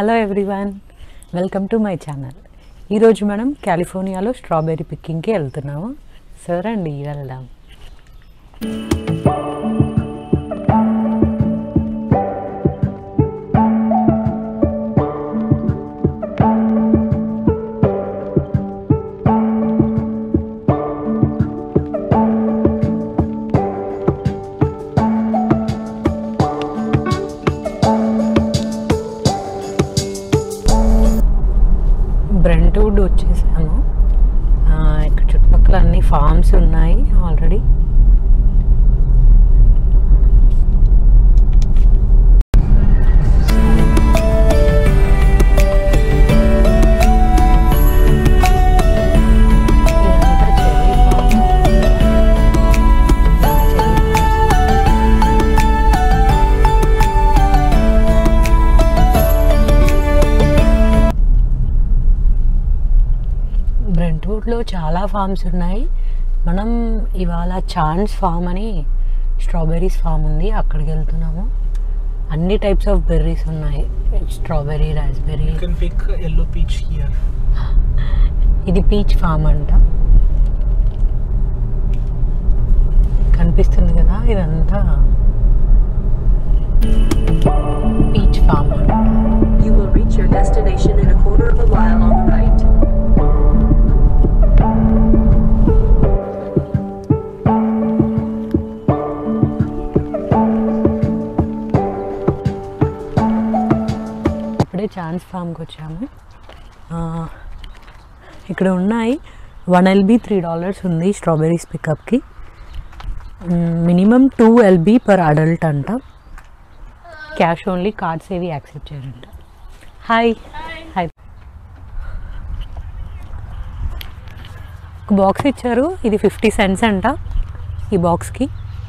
Hello everyone welcome to my channel ఈరోజు మనం కాలిఫోర్నియాలో strawberry పిక్కింగ్కి వెళ్తున్నాము సరే అండి వెళ్దాం బ్రెంట్వుడ్ వచ్చేసాము ఆ, ఇక్కడ చుట్టుపక్కల అన్ని ఫార్మ్స్ ఉన్నాయి ఆల్రెడీ ఇదంతా చెర్రీ ఫార్మ్. Cherry farms. బ్రెంట్వుడ్లో చాలా ఫార్మ్స్ ఉన్నాయి మనం ఇవాళ ఛాన్స్ ఫామ్ అని స్ట్రాబెర్రీస్ ఫామ్ ఉంది అక్కడికి వెళ్తున్నాము అన్ని టైప్స్ ఆఫ్ బెర్రీస్ ఉన్నాయి strawberry raspberry You can pick yellow peach here. ఇది పీచ్ ఫామ్ అంట కనిపిస్తుంది కదా ఇదంతా పీచ్ ఫామ్ అంట You will reach your destination in a quarter of a mile on the right. ఇప్పుడే ఛాన్స్ ఫామ్కి వచ్చాము ఆ, ఇక్కడ ఉన్నాయి వన్ ఎల్బీ త్రీ డాలర్స్ ఉంది స్ట్రాబెర్రీస్ పికప్కి minimum two LB per adult అంట క్యాష్ ఓన్లీ కార్డ్స్ ఏవి యాక్సెప్ట్ చేయరంట హాయ్ హాయ్ ఒక బాక్స్ ఇచ్చారు ఇది ఫిఫ్టీ సెంట్స్ అంట ఈ బాక్స్కి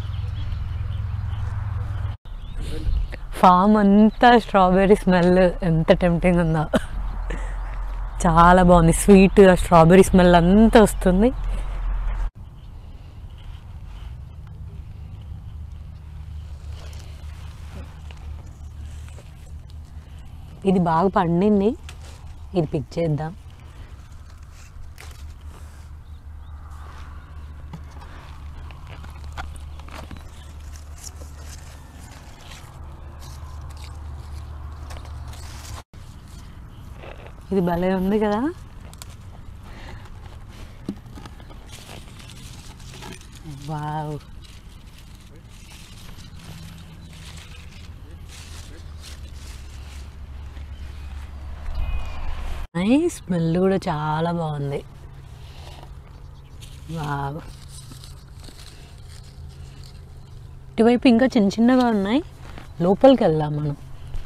ఫామ్ అంతా స్ట్రాబెర్రీ స్మెల్ ఎంత టెంప్టింగ్ ఉందో చాలా బాగుంది స్వీట్ స్ట్రాబెర్రీ స్మెల్ అంతా వస్తుంది ఇది బాగా పండింది ఇది పిక్ చేద్దాం ఇది భలే ఉంది కదా వావ్ నైస్ స్మెల్ కూడా చాలా బాగుంది వావ్ ఇటువైపు ఇంకా చిన్న చిన్నగా ఉన్నాయి లోపలికి వెళ్దాం మనం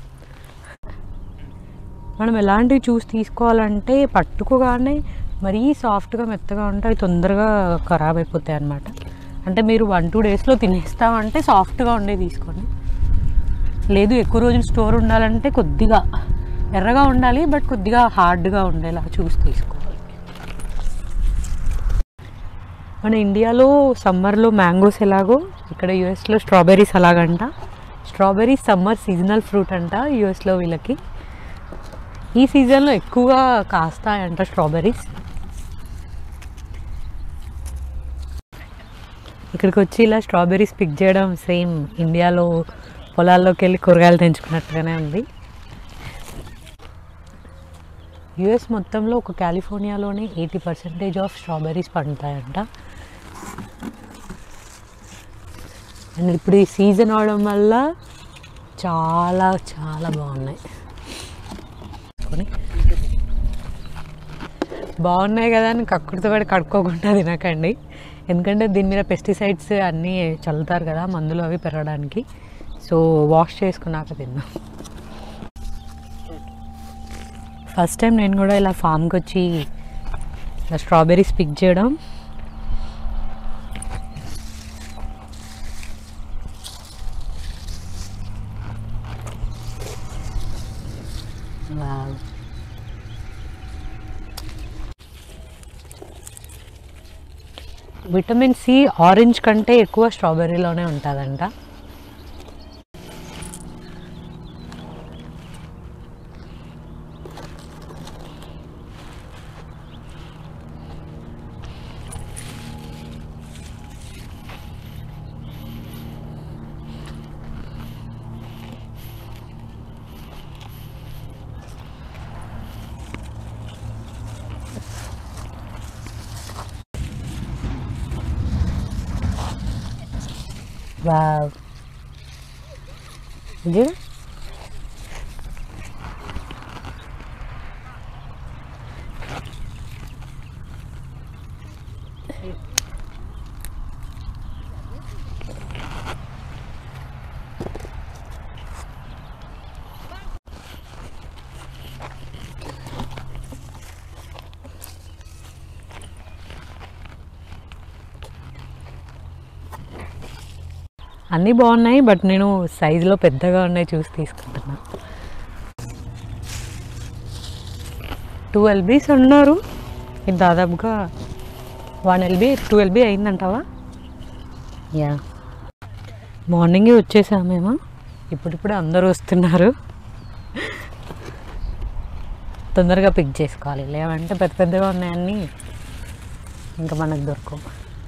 మనం ఎలాంటివి చూసి తీసుకోవాలంటే పట్టుకోగానే మరీ సాఫ్ట్గా మెత్తగా ఉంటే అవి తొందరగా ఖరాబ్ అయిపోతాయి అన్నమాట అంటే మీరు వన్ టూ డేస్లో తినేస్తామంటే సాఫ్ట్గా ఉండే తీసుకోండి లేదు ఎక్కువ రోజులు స్టోర్ ఉండాలంటే కొద్దిగా ఎర్రగా ఉండాలి బట్ కొద్దిగా హార్డ్గా ఉండేలా చూసి తీసుకోవాలి మన ఇండియాలో సమ్మర్లో మ్యాంగోస్ ఎలాగో ఇక్కడ యూఎస్లో స్ట్రాబెర్రీస్ అలాగంట స్ట్రాబెర్రీ సమ్మర్ సీజనల్ ఫ్రూట్ అంట యూఎస్లో వీళ్ళకి ఈ సీజన్లో ఎక్కువగా కాస్తాయంట స్ట్రాబెర్రీస్ ఇక్కడికి వచ్చి ఇలా స్ట్రాబెర్రీస్ పిక్ చేయడం సేమ్ ఇండియాలో పొలాల్లోకి వెళ్ళి కూరగాయలు తెంచుకున్నట్టుగానే ఉంది యుఎస్ మొత్తంలో ఒక కాలిఫోర్నియాలోనే ఎయిటీ పర్సెంటేజ్ ఆఫ్ స్ట్రాబెర్రీస్ పండుతాయంట అండ్ ఇప్పుడు ఈ సీజన్ అవడం వల్ల చాలా చాలా బాగున్నాయి కొని బాగున్నాయి కదా అని కక్కుడితో పడి కడుక్కోకుండా తినకండి ఎందుకంటే దీని మీద పెస్టిసైడ్స్ అన్నీ చల్లుతారు కదా మందులు అవి పెరగడానికి సో వాష్ చేసుకున్నాక తిన్నాం ఫస్ట్ టైం నేను కూడా ఇలా ఫామ్కి వచ్చి ఇలా స్ట్రాబెర్రీస్ పిక్ చేయడం వావ్ విటమిన్ సి ఆరెంజ్ కంటే ఎక్కువ స్ట్రాబెర్రీలోనే ఉంటుందంట వావ్ ఇది అన్నీ బాగున్నాయి బట్ నేను సైజులో పెద్దగా ఉన్నాయి చూసి తీసుకుంటున్నా టూ ఎల్బీస్ ఉన్నారు ఇది దాదాపుగా వన్ ఎల్బీ టూ ఎల్బీ అయిందంటావా యా మార్నింగే వచ్చేసాం మేము ఇప్పుడిప్పుడు అందరూ వస్తున్నారు తొందరగా పిక్ చేసుకోవాలి లేవంటే పెద్ద పెద్దగా ఉన్నాయన్నీ ఇంకా మనకు దొరకవు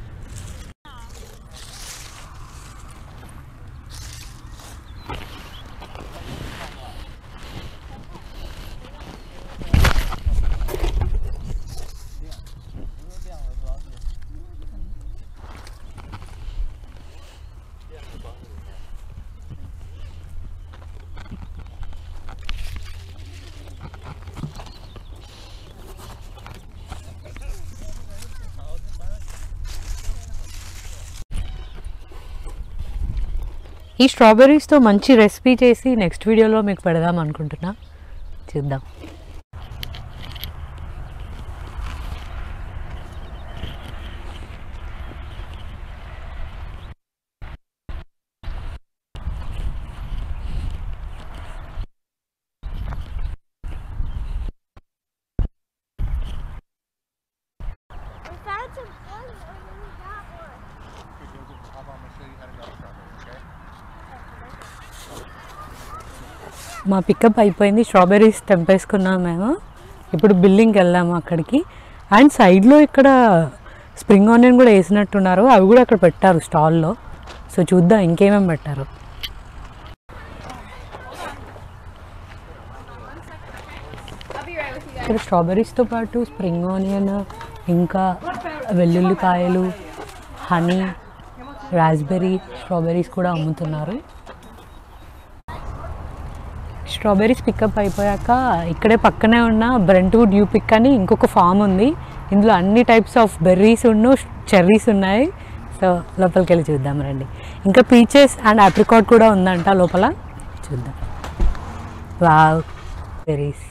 ఈ స్ట్రాబెర్రీస్తో మంచి రెసిపీ చేసి నెక్స్ట్ వీడియోలో మీకు పెడదాం అనుకుంటున్నా చూద్దాం We found some fun and we got one. మా పికప్ అయిపోయింది స్ట్రాబెర్రీస్ తెంపేసుకున్నాం మేము ఇప్పుడు బిల్డింగ్కి వెళ్ళాము అక్కడికి అండ్ సైడ్లో ఇక్కడ స్ప్రింగ్ ఆనియన్ కూడా వేసినట్టున్నారు అవి కూడా అక్కడ పెట్టారు స్టాల్లో సో చూద్దాం ఇంకేమేమి పెట్టారు ఇక్కడ స్ట్రాబెర్రీస్తో పాటు స్ప్రింగ్ ఆనియన్ ఇంకా వెల్లుల్లిపాయలు హనీ రాస్బెర్రీ స్ట్రాబెర్రీస్ కూడా అమ్ముతున్నారు స్ట్రాబెర్రీస్ పికప్ అయిపోయాక ఇక్కడే పక్కనే ఉన్న బ్రెంట్వుడ్ యూ పిక్ అని ఇంకొక ఫామ్ ఉంది ఇందులో అన్ని టైప్స్ ఆఫ్ బెర్రీస్ ఉన్ను చెర్రీస్ ఉన్నాయి సో లోపలికి వెళ్ళి చూద్దాం రండి ఇంకా పీచెస్ అండ్ ఆప్రికాట్ కూడా ఉందంట లోపల చూద్దాం wow berries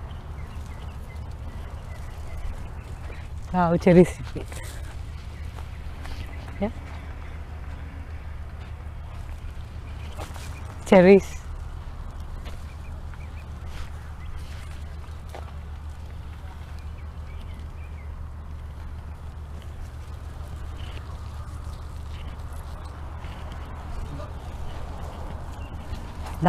wow cherries cherries దా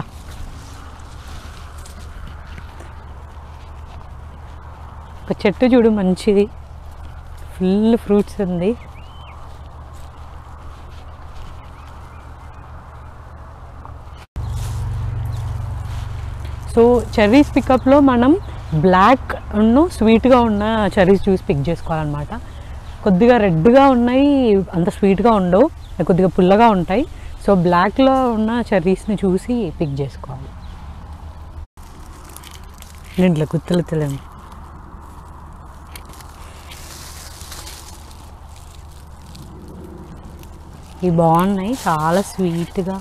ఒక చెట్టు చూడు మంచిది ఫుల్ ఫ్రూట్స్ ఉంది సో చెర్రీస్ పికప్లో మనం బ్లాక్ ఉన్ను స్వీట్గా ఉన్న చెర్రీస్ చూసి పిక్ చేసుకోవాలన్నమాట కొద్దిగా రెడ్గా ఉన్నాయి అంత స్వీట్గా ఉండవు అవి కొద్దిగా పుల్లగా ఉంటాయి సో బ్లాక్లో ఉన్న చెర్రీస్ని చూసి పిక్ చేసుకోవాలి దీంట్లో గుర్తులు తెలియదు ఇవి బాగున్నాయి చాలా స్వీట్గా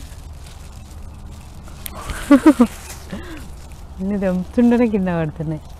అన్ని తెంపుతుంటేనే కింద పడుతున్నాయి